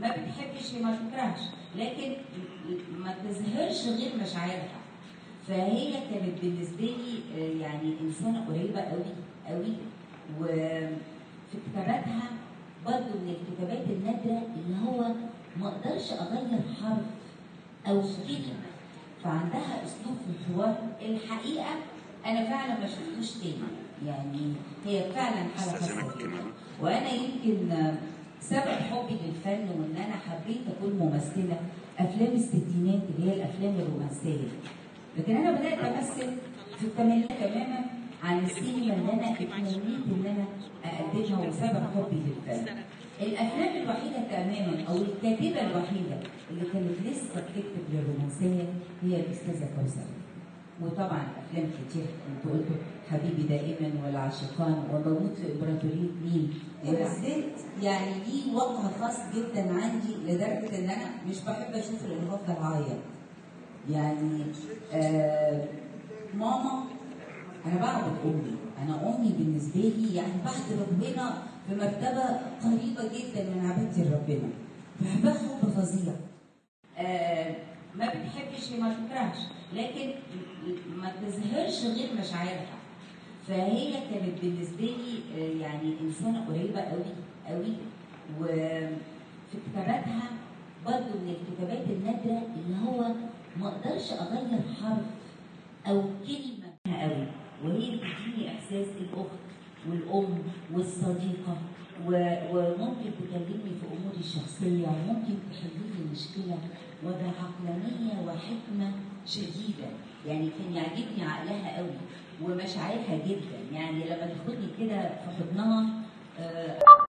ما بتحبش هي ما تكرهش لكن ما تظهرش غير مشاعرها فهي كانت بالنسبه لي آه، يعني انسانه قريبه قوي قوي وفي كتاباتها برضه من الكتابات النادره اللي هو ما اقدرش اغير حرف او كلمه فعندها اسلوب في الحوار الحقيقه انا فعلا ما شفتوش تاني يعني هي فعلا حاله استاذنك خاصه كمان وانا يمكن آه، سبب حبي للفن وان انا حبيت اكون ممثله افلام الستينات اللي هي الافلام الرومانسيه لكن انا بدات امثل في الثمانينات تماما عن السينما اللي انا اتمنيت ان انا اقدمها وسبب حبي للفن الافلام الوحيده تماما او الكاتبه الوحيده اللي كانت لسه بتكتب للرومانسيه هي الاستاذه كوثر وطبعا افلام كتير انت قلتوا حبيبي دائما والعاشقان وبموت في امبراطوريه مين وبالذات يعني ليه وقع خاص جدا عندي لدرجه ان انا مش بحب اشوف اللي بفضل اعيط يعني آه ماما انا بعبد امي انا امي بالنسبه لي يعني بعد ربنا في مرتبه قريبه جدا من عبادتي لربنا بحبها حب فظيع آه ما بتحبش هي ما تكرهش لكن ما تظهرش غير مشاعرها فهي كانت بالنسبه لي آه، يعني انسانه قريبه قوي قوي وفي كتاباتها برضه من الكتابات النادره اللي هو ما اقدرش اغير حرف او كلمه قوي وهي بتديني احساس الاخت والام والصديقه و- وممكن تكلمني في اموري الشخصيه وممكن تحل لي مشكله وبعقلانيه وحكمه شديده يعني كان يعجبني عقلها قوي ومشاعرها جدا يعني لما تاخدني كده في حضنها آه،